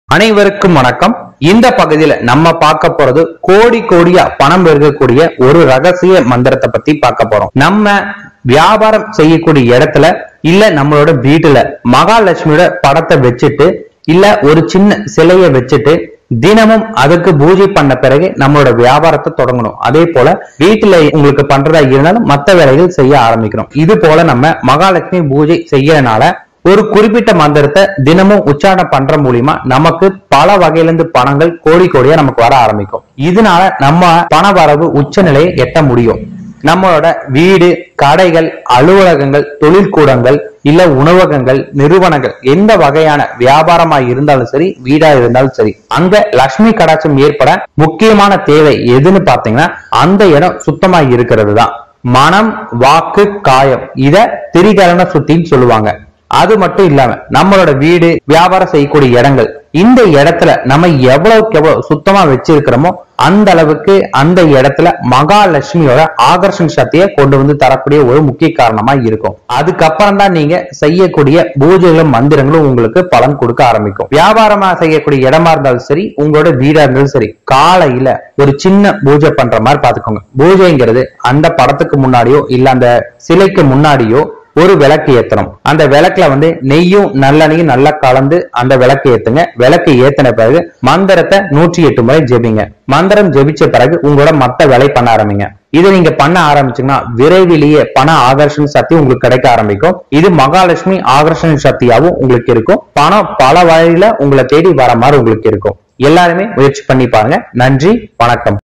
அனைவருக்கும் வணக்கம் இந்த பகுதியில நம்ம பார்க்க போறது கோடி கோடியா பணம் பெருகக்கூடிய ஒரு ரகசிய மந்திரத்தை பத்தி பார்க்க போறோம் நம்ம வியாபாரம் செய்யக்கூடிய இடத்துல இல்ல நம்மளோட வீட்டுல மகாலட்சுமியோட படத்தை வச்சுட்டு இல்ல ஒரு சின்ன சிலையை வச்சுட்டு தினமும் அதுக்கு பூஜை பண்ண பிறகு நம்மளோட வியாபாரத்தை தொடங்கணும் அதே போல வீட்டுல உங்களுக்கு பண்றதா இருந்தாலும் மத்த வேலைகள் செய்ய ஆரம்பிக்கணும் இது போல நம்ம மகாலட்சுமி பூஜை செய்யறதுனால ஒரு குறிப்பிட்ட மந்திரத்தை தினமும் உச்சாரணம் பண்ற மூலியமா நமக்கு பல வகையில இருந்து பணங்கள் கோடி கோடியா நமக்கு வர ஆரம்பிக்கும் இதனால நம்ம பண வரவு உச்ச நிலையை எட்ட முடியும் நம்மளோட வீடு கடைகள் அலுவலகங்கள் தொழிற்கூடங்கள் இல்ல உணவகங்கள் நிறுவனங்கள் எந்த வகையான வியாபாரமா இருந்தாலும் சரி வீடா இருந்தாலும் சரி அங்க லட்சுமி கடாட்சம் ஏற்பட முக்கியமான தேவை எதுன்னு பாத்தீங்கன்னா அந்த இடம் சுத்தமா இருக்கிறது தான் மனம் வாக்கு காயம் இத திரிகரண சுத்தின்னு சொல்லுவாங்க அது மட்டும் இல்லாம நம்மளோட வீடு வியாபாரம் செய்யக்கூடிய இடங்கள் இந்த இடத்துல நம்ம எவ்வளவுக்கு எவ்வளவு சுத்தமா வச்சிருக்கிறோமோ அந்த அளவுக்கு அந்த இடத்துல மகாலட்சுமியோட ஆகர்ஷண சக்தியை கொண்டு வந்து தரக்கூடிய ஒரு முக்கிய காரணமா இருக்கும் அதுக்கப்புறம் தான் நீங்க செய்யக்கூடிய பூஜைகளும் மந்திரங்களும் உங்களுக்கு பலன் கொடுக்க ஆரம்பிக்கும் வியாபாரமா செய்யக்கூடிய இடமா இருந்தாலும் சரி உங்களோட வீடா இருந்தாலும் சரி காலையில ஒரு சின்ன பூஜை பண்ற மாதிரி பாத்துக்கோங்க பூஜைங்கிறது அந்த படத்துக்கு முன்னாடியோ இல்ல அந்த சிலைக்கு முன்னாடியோ ஒரு விளக்கு ஏத்தணும் அந்த விளக்குல வந்து நெய்யும் நல்லெண்ணையும் நல்லா கலந்து அந்த விளக்கு ஏத்துங்க விளக்கு ஏத்தின பிறகு மந்திரத்தை நூற்றி எட்டு முறை ஜெபிங்க மந்திரம் ஜெபிச்ச பிறகு உங்களோட மத்த வேலை பண்ண ஆரம்பிங்க இதை நீங்க பண்ண ஆரம்பிச்சீங்கன்னா விரைவிலேயே பண ஆகர்ஷண சக்தி உங்களுக்கு கிடைக்க ஆரம்பிக்கும் இது மகாலட்சுமி ஆகர்ஷண சக்தியாவும் உங்களுக்கு இருக்கும் பணம் பல வழியில உங்களை தேடி வர மாதிரி உங்களுக்கு இருக்கும் எல்லாருமே முயற்சி பண்ணி பாருங்க நன்றி வணக்கம்